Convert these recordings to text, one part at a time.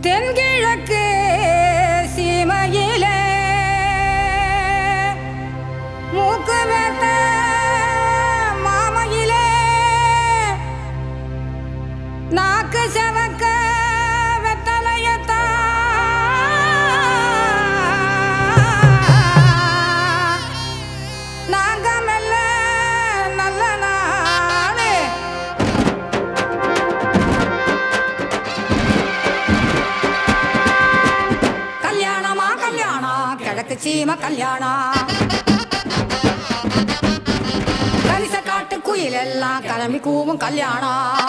தென்கிழக்கு சீமையிலே மூக்கு வேத்த மாமையிலே நாக்கு செவக்க வெத்தலையத்தான் நாங்க மெல்ல நல்ல நாடு கல்யாணமா கல்யாணம் கிழக்கு சீம கல்யாணம் கரிச காட்டு குயில் எல்லாம் கிளம்பி கூவும் கல்யாணம்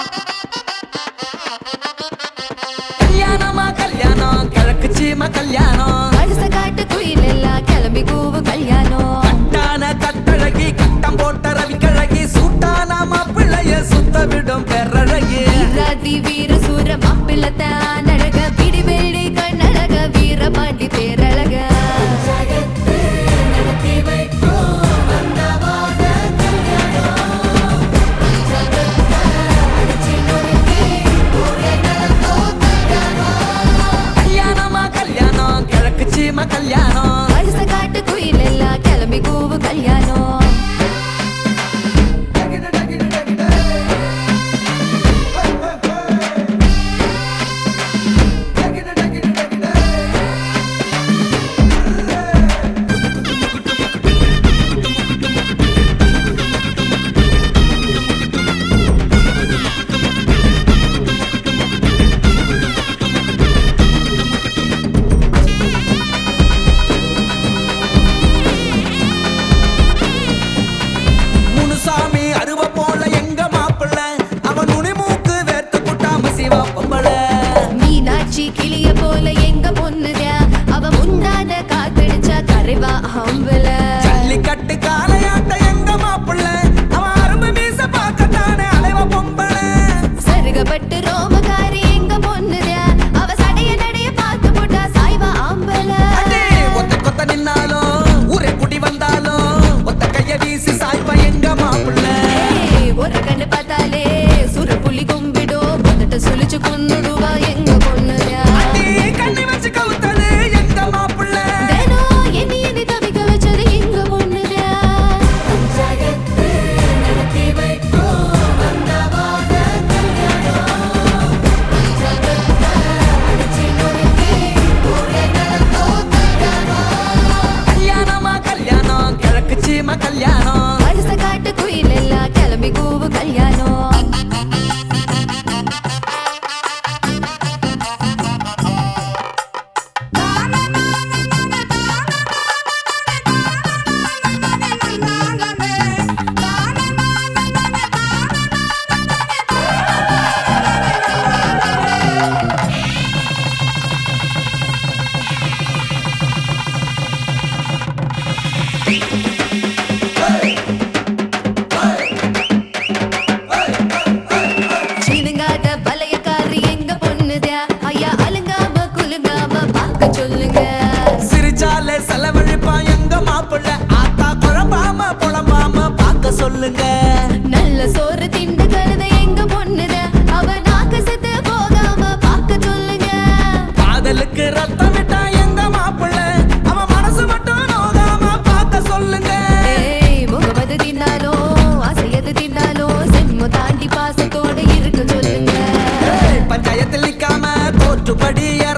கல்யாணமா கல்யாணம் கிழக்கு சீம கல்யாணம் அடிச காட்டு குயில் எல்லாம் கிளம்பி கூவு கல்யாணம் கட்டான கட்டழகி கட்டம் போட்ட ரவிக்கழகி சூட்டான மாப்பிள்ளைய சுத்த விடும் பெறழகி வீராதி வீர சூர மாப்பிள்ளத்த அழக பிடி வெள்ளி கண்ணழக வீர பாண்டி பேரழக கல்யாணமா கல்யாணம் கிழக்கு சீம கல்யாணம் அடிச காட்டு குயில் எல்லாம் கிளம்பி கூவு கல்யாணம் முனுசாமி அருவ போல எங்க மாப்பிள்ள அவன் நுனி மூக்கு வேர்த்து புட்டாம சிவா பொம்பள மீனாட்சி கிளிய போல எங்க பொண்ணுதா அவ முந்தான காத்தடிச்சா கரைவா அம்பல ஜல்லிக்கட்டு காளையாட்ட எங்க மாப்பிள்ள அவன் அரும்பு மீச பார்க்கத்தானே அலைவ பொம்பள சருகப்பட்டு ரோமகாரி எங்க பொண்ணுதா அவ சடைய நடைய பார்த்து போட்டா சாய்வா ஆம்பல அடே, ஒத்த கொத்த நின்னாலும் ஊரே குடி வந்தாலும் ஒத்த கைய வீசி சாய்ப்பா எங்க மாப்பிள்ள ஏய், ஒரு கண்ணு பார்த்தாலே சுர புலி கும்பிடும் வந்துட்டு சுழிச்சு கொன்னுடுவா எங்க பொண்ணுதா அடி, கண்ணி வச்சு கவுத்தது எங்க மாப்பிள்ள தினம் எண்ணி எண்ணி தவிக்க வச்சது எங்க பொண்ணுதா கல்யாணமா கல்யாணம் கிழக்கு சீம கல்யாணம் அடிச காட்டு குயில் எல்லாம் கிளம்பி கூவு கல்யாணம் சீனுங்காத பலையக்காரி எங்க பொண்ணுதா ஐயா அலுங்காம குலுங்காம பார்க்க சொல்லுங்க சிரிச்சாலே செலவழிப்பா எங்க மாப்பிள்ள ஆத்தா குழம்பாம புலம்பாம பார்க்க சொல்லுங்க நல்ல சோறு திண்டு கழுத எங்க பொண்ணுதா அவ நாக்கு செத்து போகாம பார்க்க சொல்லுங்க காதலுக்கு ரத்தம் விட்டா எங்க மாப்பிள்ள அவன் மனசு மட்டும் நோகாம பார்க்க சொல்லுங்க ஏய் முகமது தின்னாலும் அசையது தின்னாலும் செம்மு தாண்டி பாசத்தோட இருக்க சொல்லுங்க ஏய், பஞ்சாயத்தில் நிக்காம தோற்றுப்படி